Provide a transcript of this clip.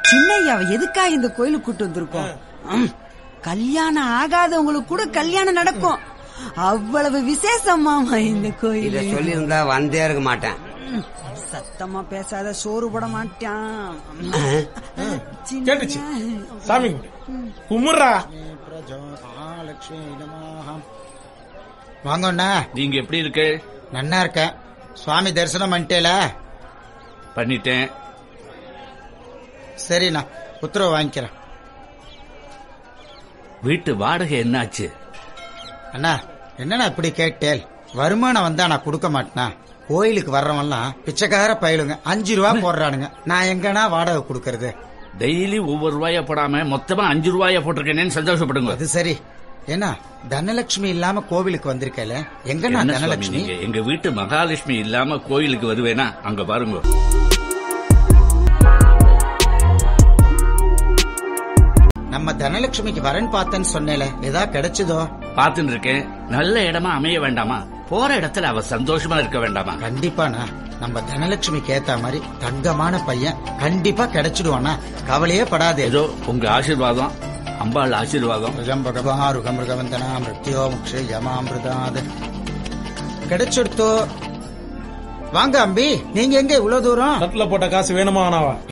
சின்னையாவை எதுக்காக இந்த கோயிலுக்கு கூட்டு வந்திருக்கோம் ம், கல்யாணம் ஆகாதவங்களுக்கு கூட கல்யாணம் நடக்கும் அவ்வளவு விசேஷமாமா இந்த இத கோயில் சொல்லியிருந்தா வந்தே இருக்க மாட்டேன் சத்தமா பேசாத சோறு போட மாட்டான் சின்னையா. கேட்டுச்சு சாமி கும்பிடு கும்பிடுறா வாங்கண்ணா நீங்க எப்படி இருக்கு நன்னா இருக்கேன் சுவாமி தரிசனம் பண்ணிட்டேல பண்ணிட்டேன் சரிண்ணா உத்தரவு வாங்கிக்கிறேன் வீட்டு வாடகை என்னாச்சு அண்ணா என்னண்ணா இப்படி கேட்டேல் வருமானம் வந்தா நான் கொடுக்க மாட்டேனா கோயிலுக்கு வர்றவன்லாம் பிச்சைக்கார பயிலுங்க அஞ்சு ரூபா போடுறானுங்க நான் எங்கண்ணா வாடகை கொடுக்கறது டெய்லி ஒவ்வொரு ரூபாய போடாம மொத்தமா அஞ்சு ரூபாய போட்டிருக்கேனேன்னு சந்தோஷப்படுங்க அது சரி என்ன தனலட்சுமி இல்லாம கோவிலுக்கு வந்திருக்கல எங்கண்ணா என்ன சுவாமி தனலட்சுமி நீங்க எங்க வீட்டு மகாலட்சுமி இல்லாம கோயிலுக்கு வருவேனா அங்க பாருங்க நம்ம தனலட்சுமிக்கு வரன் பார்த்தேன்னு சொன்னேல ஏதா கிடைச்சதோ பாத்துன்னு இருக்கேன் நல்ல இடமா அமைய வேண்டாமா போற இடத்துல அவ சந்தோஷமா இருக்க வேண்டாமா கண்டிப்பாண்ணா நம்ம தனலட்சுமிக்கு ஏத்த மாதிரி தங்கமான பையன் கண்டிப்பா கிடைச்சிடுவானா கவலையே படாதே ஏதோ உங்க ஆசீர்வாதம் அம்பாள் ஆசீர்வாதம் ருகம் மிருகவந்தனா மிருத்யோ முக்ஷ யமாமிருதாது கிடைச்சிடுத்தோ வாங்க அம்பி நீங்க எங்க இவ்வளவு தூரம் தட்டுல போட்ட காசு வேணுமா வேணாவா